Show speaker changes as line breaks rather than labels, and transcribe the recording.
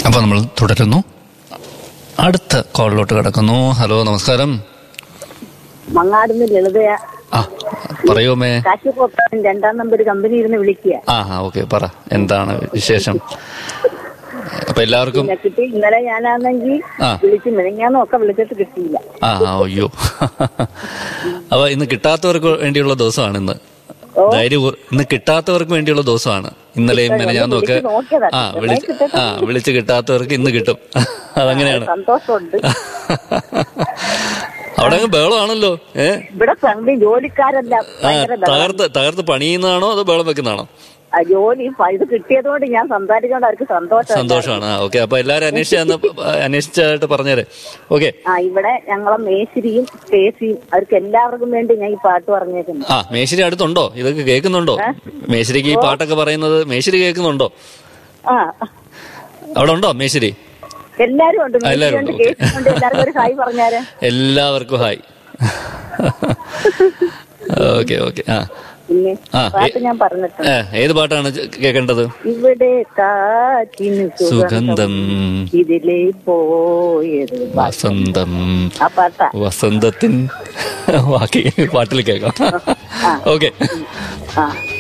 അപ്പോൾ നമ്മൾ തുടരുന്നു അടുത്ത കോളിലോട്ട് കിടക്കുന്നു ഹലോ നമസ്കാരം
മങ്ങാടുന്ന് ലളിതയ
ആ പറയൂമേ
കാശിപ്പോപ്പൻ രണ്ടാം നമ്പർ കമ്പനി ഇരുന്ന് വിളിക്കുക
ആ ആ ഓക്കെ പറ എന്താണ് വിശേഷം അപ്പൊ എല്ലാവർക്കും
പിന്നെ കിട്ടി ഇന്നലെ ഞാനാണെങ്കിൽ
ആ.
വിളിച്ചു മിനിങ്ങാന്നും ഒക്കെ വിളിച്ചിട്ട് കിട്ടിയില്ല
ആ ആ, അയ്യോ അപ്പൊ ഇന്ന് കിട്ടാത്തവർക്ക് വേണ്ടിയുള്ള ദിവസമാണ് ഇന്ന് ധൈര്യം കൂർ- ഇന്ന് കിട്ടാത്തവർക്ക് വേണ്ടിയുള്ള ദിവസമാണ് ഇന്നലെയും മെനഞ്ഞാന്നും ഒക്കെ
വിളിച്ച് നോക്കിയതാ.
ആ വിളിച്ച് ആ വിളിച്ച് കിട്ടാത്തവർക്ക് ഇന്ന് കിട്ടും അതങ്ങനെയാണ്
സന്തോഷമുണ്ട്
അവിടെ അങ്ങ് ബഹളമാണല്ലോ ഏ
ഇവിടെ ഫ്രണ്ട് ജോലിക്കാരല്ല
ആ
ഭയങ്കര ബഹളം.
തകർത്ത് തകർത്ത് പണിയുന്നതാണോ അതോ ബഹളം വെക്കുന്നതാണോ
ആ, ജോലി പ- ഇത് കിട്ടിയതുകൊണ്ട് ഞാൻ സംസാരിച്ചുകൊണ്ട് അവർക്ക് സന്തോഷം
സന്തോഷമാണ് ആ ഓക്കെ അപ്പൊ എല്ലാരും അന്വേഷിച്ചാന്ന് അന്വേഷിച്ചായിട്ട് പറഞ്ഞേരെ ഓക്കെ
ആ ഇവിടെ ഞങ്ങളെ മേശിരിയും സ്റ്റേസിയും അവർക്ക് എല്ലാവർക്കും വേണ്ടി ഞാൻ ഈ പാട്ട് പറഞ്ഞേക്കുന്നു
ആ മേശിരി അടുത്തുണ്ടോ ഇതൊക്കെ കേൾക്കുന്നുണ്ടോ മേശിരിക്ക് ഈ പാട്ടൊക്കെ പറയുന്നത് മേശിരി കേൾക്കുന്നുണ്ടോ
ആ
അവിടെ ഉണ്ടോ മേശിരി
എല്ലാരും ഉണ്ട്
ആ, എല്ലാരും
മേശിരിയുണ്ട്
ഉണ്ട്, ഓക്കേ.
കേസിയുണ്ട് എല്ലാവർക്കും ഒരു ഹായ് പറഞ്ഞാര്
എല്ലാവർക്കും ഹായ് ഓക്കെ ഓക്കെ ആ
പിന്നെ
ആ,
പാട്ട്
ഏ-
ഞാൻ പറഞ്ഞിട്ടുണ്ട്
ഏ, ഏത് പാട്ടാണ് കേൾക്കേണ്ടത്
ഇവിടെ കാറ്റിന്
സുഗന്ധം
ഇതിലേ പോയത്
വസന്തം
ആ പാട്ടാ
വസന്തത്തിൻ ബാക്കി പാട്ടിൽ കേൾക്കാം ഓക്കെ
ആ